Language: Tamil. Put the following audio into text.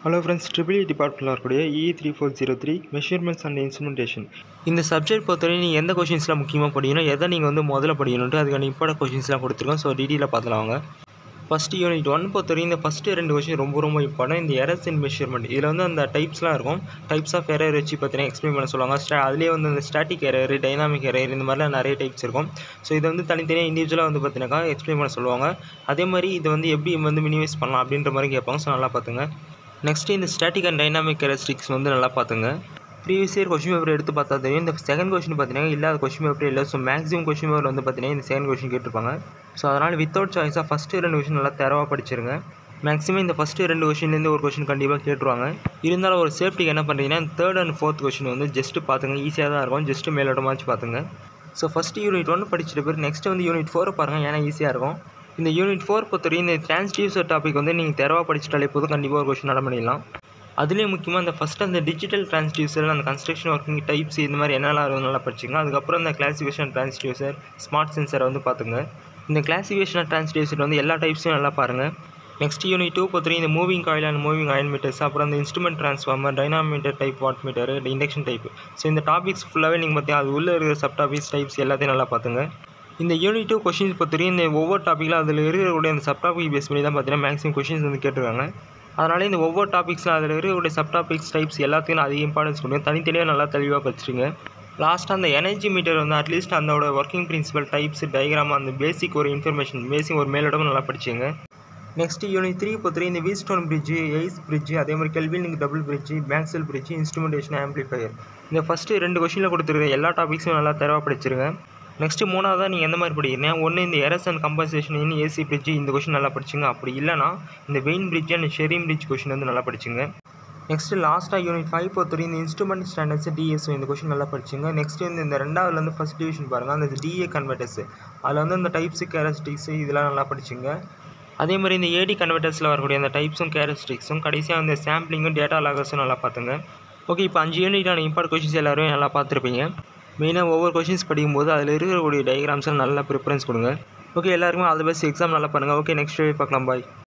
ஹலோ ஃப்ரெண்ட்ஸ் ட்ரிபிள் இ டிபார்ட்மெண்ட்டில் இருக்கக்கூடிய E three four zero three measurements and instrumentation இந்த சப்ஜெக்ட் பொறுத்தவரை நீங்கள் எந்த கொஷின்ஸ்லாம் முக்கியமாக படிக்கணும் எதை நீங்கள் வந்து முதல்ல படிக்கணுன்ட்டு அதுக்கான இம்பார்ட்டன் கொஷின்ஸ்லாம் கொடுத்துருக்கோம் ஸோ டீட்டெயிலாக பார்த்துலாம் வாங்க ஃபஸ்ட்டு யூனிட் ஒன் பொறுத்தவரைக்கும் இந்த ஃபஸ்ட்டு ரெண்டு கொஷின் ரொம்ப ரொம்ப இம்பார்ட்டன் இந்த எரர்ஸ் இன் மெஷர்மெண்ட் இதில் வந்து அந்த டைப்ஸ்லாம் இருக்கும் டைப்ஸ் ஆஃப் எரர் வச்சு பார்த்தீங்கன்னா எக்ஸ்பிளைன் பண்ண சொல்லுவாங்க ஸ்டா அதுலேயே வந்து இந்த ஸ்டாட்டிக் எரர் டைனாமிக் எரர் இந்த மாதிரிலாம் நிறைய டைப்ஸ் இருக்கும் ஸோ இதை வந்து தனித்தனியாக இண்டிவிஜுவலாக வந்து பார்த்தீங்கன்னாக்கா எக்ஸ்பிளைன் பண்ண சொல்லுவாங்க அதே மாதிரி இதை வந்து எப்படி வந்து மினிமைஸ் பண்ணலாம் அப்படின்ற மாதிரி கேட்பாங்க ஸோ நல்லா பார்த்துங்க நெக்ஸ்ட்டு இந்த ஸ்டாட்டிக் அண்ட் டைனாமிக் கேரக்டரிஸ்டிக்ஸ் வந்து நல்லா பார்த்துங்க ப்ரீவியஸ் இயர் கொஷின் பேப்பர் எடுத்து பார்த்தா தெரியும் இந்த செகண்ட் கொஷின் பார்த்தீங்கன்னா இல்லாத கொஷின் பேப்பர் இல்லை ஸோ மேக்ஸிமம் கொஷின் பேப்பர் வந்து பார்த்தீங்கன்னா இந்த செகண்ட் கொஷின் கேட்டிருப்பாங்க ஸோ அதனால் வித்தவுட் சாய்ஸாக ஃபஸ்ட்டு ரெண்டு கொஷின் நல்லா தரவாக படிச்சிருங்க மேக்ஸிமம் இந்த ஃபஸ்ட்டு ரெண்டு கொஷின்லேருந்து ஒரு கொஷின் கண்டிப்பாக கேட்டுருவாங்க இருந்தாலும் ஒரு சேஃப்டிக்கு என்ன பண்ணுறீங்கன்னா தேர்ட் அண்ட் ஃபோர்த் கொஷின் வந்து ஜஸ்ட்டு பார்த்துங்க ஈஸியாக தான் இருக்கும் ஜஸ்ட்டு மேலோட்டமாச்சு பார்த்துங்க ஸோ ஃபஸ்ட்டு யூனிட் ஒன்று படிச்சிட்டு பேர் நெக்ஸ்ட் வந்து யூனிட் ஃபோரை பாருங்கள் ஏன்னா ஈஸியாக இருக்கும் இந்த யூனிட் ஃபோர் பொறுத்தவரைக்கும் இந்த டிரான்ஸ்டியூசர் டாபிக் வந்து நீங்கள் தெரவாக படிச்சிட்டாலே போதும் கண்டிப்பாக ஒரு கொஷின் அட்டன் பண்ணிடலாம் அதுலேயும் முக்கியமாக இந்த ஃபஸ்ட்டு அந்த டிஜிட்டல் டிரான்ஸ்டியூசர் அந்த கன்ஸ்ட்ரக்ஷன் ஒர்க்கிங் டைப்ஸ் இந்த மாதிரி என்னெல்லாம் இருக்கும் நல்லா படிச்சுங்க அதுக்கப்புறம் இந்த கிளாசிஃபிகேஷன் டிரான்ஸ்டியூசர் ஸ்மார்ட் சென்சரை வந்து பார்த்துங்க இந்த கிளாசிஃபிகேஷன் டிரான்ஸ்டியூசர் வந்து எல்லா டைப்ஸையும் நல்லா பாருங்கள் நெக்ஸ்ட் யூனிட் டூ பொறுத்தவரைக்கும் இந்த moving coil and moving iron meters அப்புறம் இந்த instrument transformer dynamometer type watt meter induction type so இந்த டாபிக்ஸ் ஃபுல்லாகவே நீங்கள் பார்த்தீங்கன்னா அது உள்ளே இருக்கிற சப் டாபிக்ஸ் டைப்ஸ் எல்லாத்தையும் நல்லா பார்த்துங்க இந்த யூனிட் டூ கொஷின்ஸ் பொறுத்தவரைக்கும் இந்த ஒவ்வொரு டாப்பிக்கில் அதில் இருக்கக்கூடிய அந்த சப் டாபிக் பேஸ் பண்ணி தான் பார்த்தீங்கன்னா மேக்ஸிமம் கொஷின்ஸ் வந்து கேட்டிருக்காங்க அதனால் இந்த ஒவ்வொரு டாபிக்ஸில் அதில் இருக்கக்கூடிய சப் டாபிக்ஸ் டைப்ஸ் எல்லாத்தையும் நான் அதிக இம்பார்ட்டன்ஸ் கொடுங்க தனித்தனியாக நல்லா தெளிவாக படிச்சிருங்க லாஸ்ட்டாக அந்த எனர்ஜி மீட்டர் வந்து அட்லீஸ்ட் அதோட ஒர்க்கிங் பிரின்சிபல் டைப்ஸ் டயக்ராம் அந்த பேசிக் ஒரு இன்ஃபர்மேஷன் பேசிக் ஒரு மேலோட்டமாக நல்லா படிச்சுங்க நெக்ஸ்ட் யூனிட் த்ரீ பொறுத்தவரை இந்த வீஸ்டோன் பிரிட்ஜு எய்ஸ் பிரிட்ஜு அதே மாதிரி Kelvin double bridge Maxwell bridge instrumentation amplifier இந்த ஃபஸ்ட்டு ரெண்டு கொஷினில் கொடுத்துருக்க எல்லா டாபிக்ஸும் நல்லா தரவாக படிச்சிருங்க நெக்ஸ்ட்டு மூணாவதாக நீங்கள் எந்த மாதிரி படிக்கிறீங்க ஒன்று இந்த errors and compensation in AC bridge இந்த கொஷின் நல்லா படிச்சுங்க அப்படி இல்லைனா இந்த Wien bridge and Schering bridge question வந்து நல்லா படிச்சுங்க நெக்ஸ்ட்டு லாஸ்ட்டாக யூனிட் ஃபைவ் பொறுத்தவரைக்கும் இந்த இன்ஸ்ட்ருமெண்ட் ஸ்டாண்டர்ட்ஸ் டிஎஸ்ஓ இந்த கொஷின் நல்லா படிச்சுங்க நெக்ஸ்ட் வந்து இந்த ரெண்டாவதுலேருந்து ஃபஸ்ட் டிவிஷன் பாருங்கள் அந்த டிஏ கன்வெர்டர்ஸ் அதில் வந்து இந்த டைப்ஸு கேரஸ்டிக்ஸு இதெல்லாம் நல்லா படிச்சுங்க அதே மாதிரி இந்த ஏடி கன்வெர்டர்ஸில் வரக்கூடிய அந்த டைப்ஸும் கேரஸ்டிக்ஸும் கடைசியாக இந்த சாம்பிளிங்கும் டேட்டா லாகர்ஸும் நல்லா பார்த்துங்க ஓகே இப்போ அஞ்சு யூனிட்டான இம்பார்ட் கொஷின்ஸ் எல்லாரும் நல்லா பார்த்துருப்பீங்க மெயினாக ஒவ்வொரு கொஷின்ஸ் படிக்கும்போது அதில் இருக்கக்கூடிய டயக்ராம்ஸில் நல்லா ப்ரிஃபரன்ஸ் கொடுங்க ஓகே எல்லாருக்குமே ஆல் தி பெஸ்ட் எக்ஸாம் நல்லா பண்ணுங்கள் ஓகே நெக்ஸ்ட் பார்க்கலாம் பாய்